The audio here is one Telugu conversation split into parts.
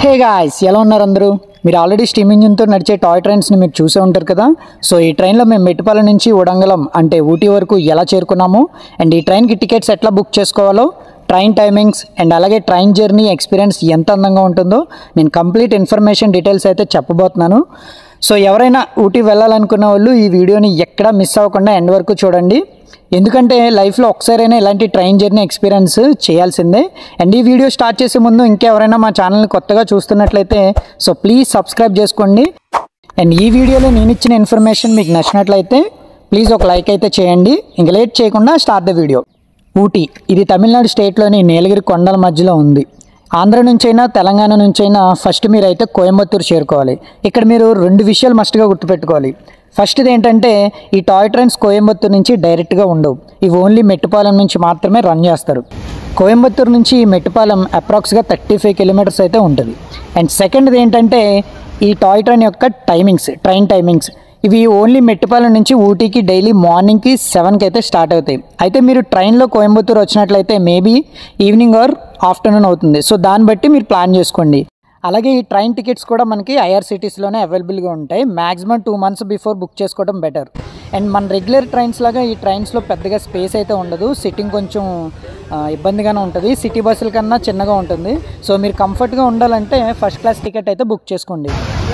హే గాయ్స్ ఎలా ఉన్నారు అందరూ మీరు ఆల్రెడీ స్టీమ్ ఇంజిన్తో నడిచే టాయ్ ట్రైన్స్ని మీరు చూసే ఉంటారు కదా సో ఈ ట్రైన్లో మేము మెట్టిపాల నుంచి ఉడంగలం అంటే ఊటీ వరకు ఎలా చేరుకున్నాము అండ్ ఈ ట్రైన్కి టికెట్స్ ఎట్లా బుక్ చేసుకోవాలో ట్రైన్ టైమింగ్స్ అండ్ అలాగే ట్రైన్ జర్నీ ఎక్స్పీరియన్స్ ఎంత అందంగా ఉంటుందో నేను కంప్లీట్ ఇన్ఫర్మేషన్ డీటెయిల్స్ అయితే చెప్పబోతున్నాను సో ఎవరైనా ఊటీ వెళ్ళాలనుకున్న వాళ్ళు ఈ వీడియోని ఎక్కడా మిస్ అవ్వకుండా ఎండ్ వరకు చూడండి ఎందుకంటే లైఫ్లో ఒకసారైనా ఇలాంటి ట్రైన్ జర్నీ ఎక్స్పీరియన్స్ చేయాల్సిందే అండ్ ఈ వీడియో స్టార్ట్ చేసే ముందు ఇంకెవరైనా మా ఛానల్ని కొత్తగా చూస్తున్నట్లయితే సో ప్లీజ్ సబ్స్క్రైబ్ చేసుకోండి అండ్ ఈ వీడియోలో నేను ఇచ్చిన ఇన్ఫర్మేషన్ మీకు నచ్చినట్లయితే ప్లీజ్ ఒక లైక్ అయితే చేయండి ఇంక లేట్ చేయకుండా స్టార్ట్ ద వీడియో ఊటీ ఇది తమిళనాడు స్టేట్లోని నీలగిరి కొండల మధ్యలో ఉంది ఆంధ్ర నుంచైనా తెలంగాణ నుంచైనా ఫస్ట్ మీరు అయితే కోయంబత్తూరు చేరుకోవాలి ఇక్కడ మీరు రెండు విషయాలు మస్ట్గా గుర్తుపెట్టుకోవాలి ఫస్ట్ది ఏంటంటే ఈ టాయ్ ట్రైన్స్ కోయంబత్తూరు నుంచి డైరెక్ట్గా ఉండవు ఇవి ఓన్లీ మెట్టుపాలెం నుంచి మాత్రమే రన్ చేస్తారు కోయంబత్తూరు నుంచి ఈ మెట్టుపాలెం అప్రాక్స్గా థర్టీ ఫైవ్ కిలోమీటర్స్ అయితే ఉంటుంది అండ్ సెకండ్ది ఏంటంటే ఈ టాయ్ ట్రైన్ యొక్క టైమింగ్స్ ట్రైన్ టైమింగ్స్ ఇవి ఓన్లీ మెట్టిపాలెం నుంచి ఊటీకి డైలీ మార్నింగ్కి సెవెన్కి అయితే స్టార్ట్ అవుతాయి అయితే మీరు ట్రైన్లో కోయంబత్తూరు వచ్చినట్లయితే మేబీ ఈవినింగ్ ఆర్ ఆఫ్టర్నూన్ అవుతుంది సో దాన్ని బట్టి మీరు ప్లాన్ చేసుకోండి అలాగే ఈ ట్రైన్ టికెట్స్ కూడా మనకి ఐఆర్సిటీస్లోనే అవైలబుల్గా ఉంటాయి maximum two months before book చేసుకోవడం బెటర్ అండ్ మన రెగ్యులర్ ట్రైన్స్ లాగా ఈ ట్రైన్స్లో పెద్దగా స్పేస్ అయితే ఉండదు సిట్టింగ్ కొంచెం ఆ, ఇబ్బందిగానే ఉంటుంది సిటీ బస్సుల కన్నా చిన్నగా ఉంటుంది సో మీరు కంఫర్ట్గా ఉండాలంటే ఫస్ట్ క్లాస్ టికెట్ అయితే బుక్ చేసుకోండి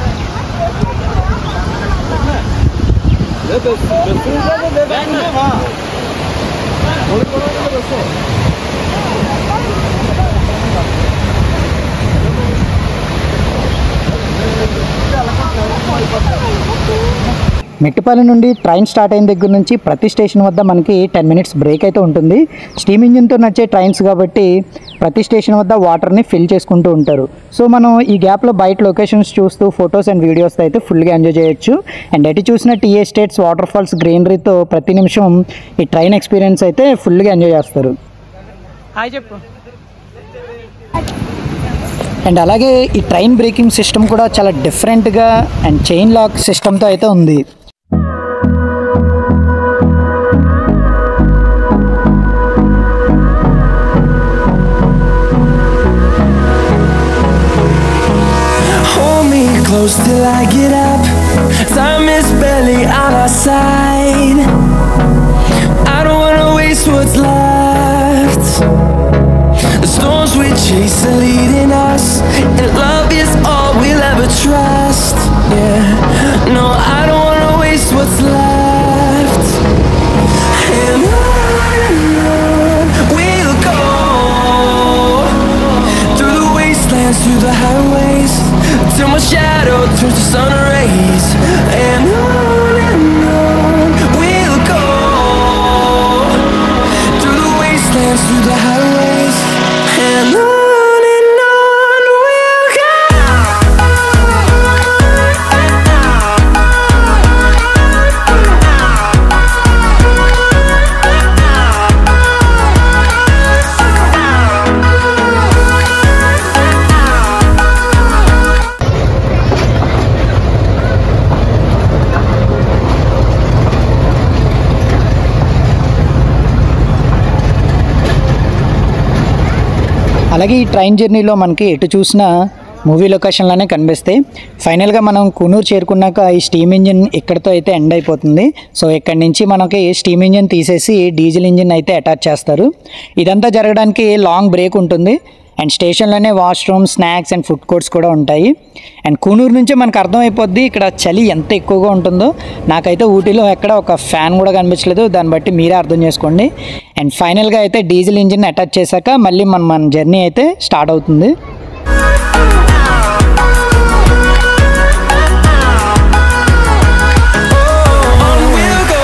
మెట్టిపాలెం నుండి ట్రైన్ స్టార్ట్ అయిన దగ్గర నుంచి ప్రతి స్టేషన్ వద్ద మనకి టెన్ మినిట్స్ బ్రేక్ అయితే ఉంటుంది స్టీమ్ ఇంజిన్తో నడిచే ట్రైన్స్ కాబట్టి ప్రతి స్టేషన్ వద్ద వాటర్ని ఫిల్ చేసుకుంటూ ఉంటారు సో మనం ఈ గ్యాప్లో బయట లొకేషన్స్ చూస్తూ ఫొటోస్ అండ్ వీడియోస్ అయితే ఫుల్గా ఎంజాయ్ చేయొచ్చు అండ్ ఎటు చూసిన టీ ఎస్టేట్స్ వాటర్ ఫాల్స్ గ్రీనరీతో ప్రతి నిమిషం ఈ ట్రైన్ ఎక్స్పీరియన్స్ అయితే ఫుల్గా ఎంజాయ్ చేస్తారు హాయ్ చెప్పు అండ్ అలాగే ఈ ట్రైన్ బ్రేకింగ్ సిస్టమ్ కూడా చాలా డిఫరెంట్గా అండ్ చైన్ లాక్ సిస్టమ్తో అయితే ఉంది Hold me close till I get up. Time is barely on our side. I don't wanna waste what's left. The storms we chase are leading us, and love is all we'll ever trust. Yeah, no, I don't wanna waste what's left. And on and on we'll go through the wastelands, through the highways, till my shadow turns to sun rays. And on and on we'll go through the wastelands, through the highways, and on and on we'll అలాగే ఈ ట్రైన్ జర్నీలో మనకి ఎటు చూసినా మూవీ లొకేషన్లోనే కనిపిస్తాయి ఫైనల్గా మనం కునూరు చేరుకున్నాక ఈ స్టీమ్ ఇంజిన్ ఇక్కడితో అయితే ఎండ్ అయిపోతుంది సో ఇక్కడి నుంచి మనకి స్టీమ్ ఇంజిన్ తీసేసి డీజిల్ ఇంజిన్ అయితే అటాచ్ చేస్తారు ఇదంతా జరగడానికి లాంగ్ బ్రేక్ ఉంటుంది అండ్ స్టేషన్లోనే washroom snacks and food courts కూడా ఉంటాయి అండ్ కూనూరు నుంచే మనకు అర్థమైపోద్ది ఇక్కడ చలి ఎంత ఎక్కువగా ఉంటుందో నాకైతే ఊటీలో ఎక్కడ ఒక ఫ్యాన్ కూడా కనిపించలేదు దాన్ని బట్టి మీరే అర్థం చేసుకోండి అండ్ ఫైనల్గా అయితే డీజిల్ ఇంజిన్ అటాచ్ చేశాక మళ్ళీ మన మన జర్నీ అయితే స్టార్ట్ అవుతుంది on we'll go.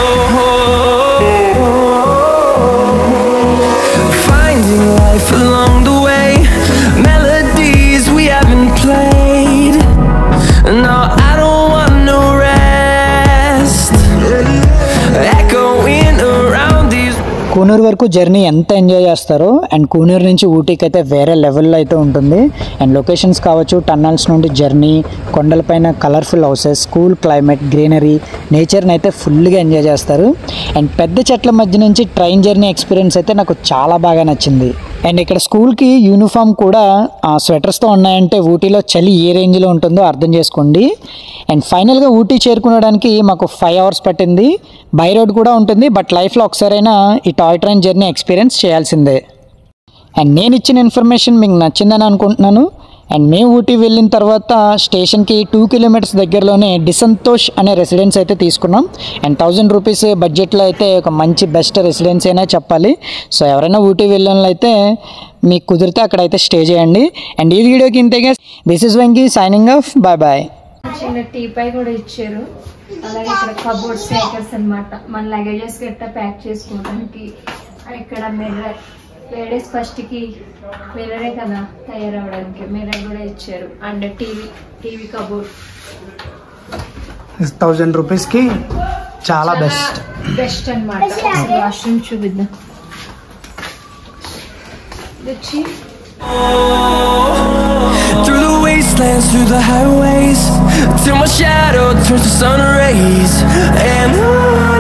Finding life along the way, melodies we haven't played. No, I don't want no rest. Echoing around these. Coonoor వరకు జర్నీ ఎంత ఎంజాయ్ చేస్తారో అండ్ కూనూరు నుంచి ఊటీకి అయితే వేరే లెవెల్లో అయితే ఉంటుంది అండ్ లొకేషన్స్ కావచ్చు టన్నల్స్ నుండి జర్నీ కొండలపైన colourful houses cool climate greenery నేచర్ని అయితే ఫుల్గా ఎంజాయ్ చేస్తారు అండ్ పెద్ద చెట్ల మధ్య నుంచి ట్రైన్ జర్నీ ఎక్స్పీరియన్స్ అయితే నాకు చాలా బాగా నచ్చింది అండ్ ఇక్కడ స్కూల్కి యూనిఫామ్ కూడా ఆ స్వెటర్స్తో ఉన్నాయంటే ఊటీలో చలి ఏ రేంజ్లో ఉంటుందో అర్థం చేసుకోండి అండ్ ఫైనల్గా ఊటీ చేరుకునడానికి మాకు ఫైవ్ అవర్స్ పట్టింది బై రోడ్ కూడా ఉంటుంది బట్ లైఫ్లో ఒకసారైనా ఈ టాయ్ ట్రైన్ జర్నీ ఎక్స్పీరియన్స్ చేయాల్సిందే అండ్ నేను ఇచ్చిన ఇన్ఫర్మేషన్ మీకు నచ్చిందని అనుకుంటున్నాను అండ్ మేము ఊటీ వెళ్ళిన తర్వాత స్టేషన్కి టూ కిలోమీటర్స్ దగ్గరలోనే డిసంతోష్ అనే రెసిడెన్స్ అయితే తీసుకున్నాం అండ్ థౌజండ్ రూపీస్ బడ్జెట్లో అయితే ఒక మంచి బెస్ట్ రెసిడెన్స్ అయినా చెప్పాలి సో ఎవరైనా ఊటీ వెళ్ళిన అయితే మీకు కుదిరితే అక్కడైతే స్టే చేయండి అండ్ ఈ వీడియోకి ఇంతేగా this is Venky signing off bye bye చిన్న టీ పై కూడా ఇచ్చారు అలాగే ఇక్కడ కబోర్డ్ స్టేకర్స్ అన్నమాట మన లగేజెస్ గట్టా ప్యాక్ చేసుకోవడానికి ఇక్కడ మిర్రర్ లేడీస్ ఫస్ట్ కి మిర్రరే కదా తయారవడానికి మిర్రర్ కూడా ఇచ్చారు and TV TV cupboard thousand రూపీస్కి చాలా బెస్ట్ బెస్ట్ అనమాట వాష్రూమ్ చూపిద్దాం ఇది వచ్చి Through the wastelands, through the highways Till my shadow turns to sun rays And on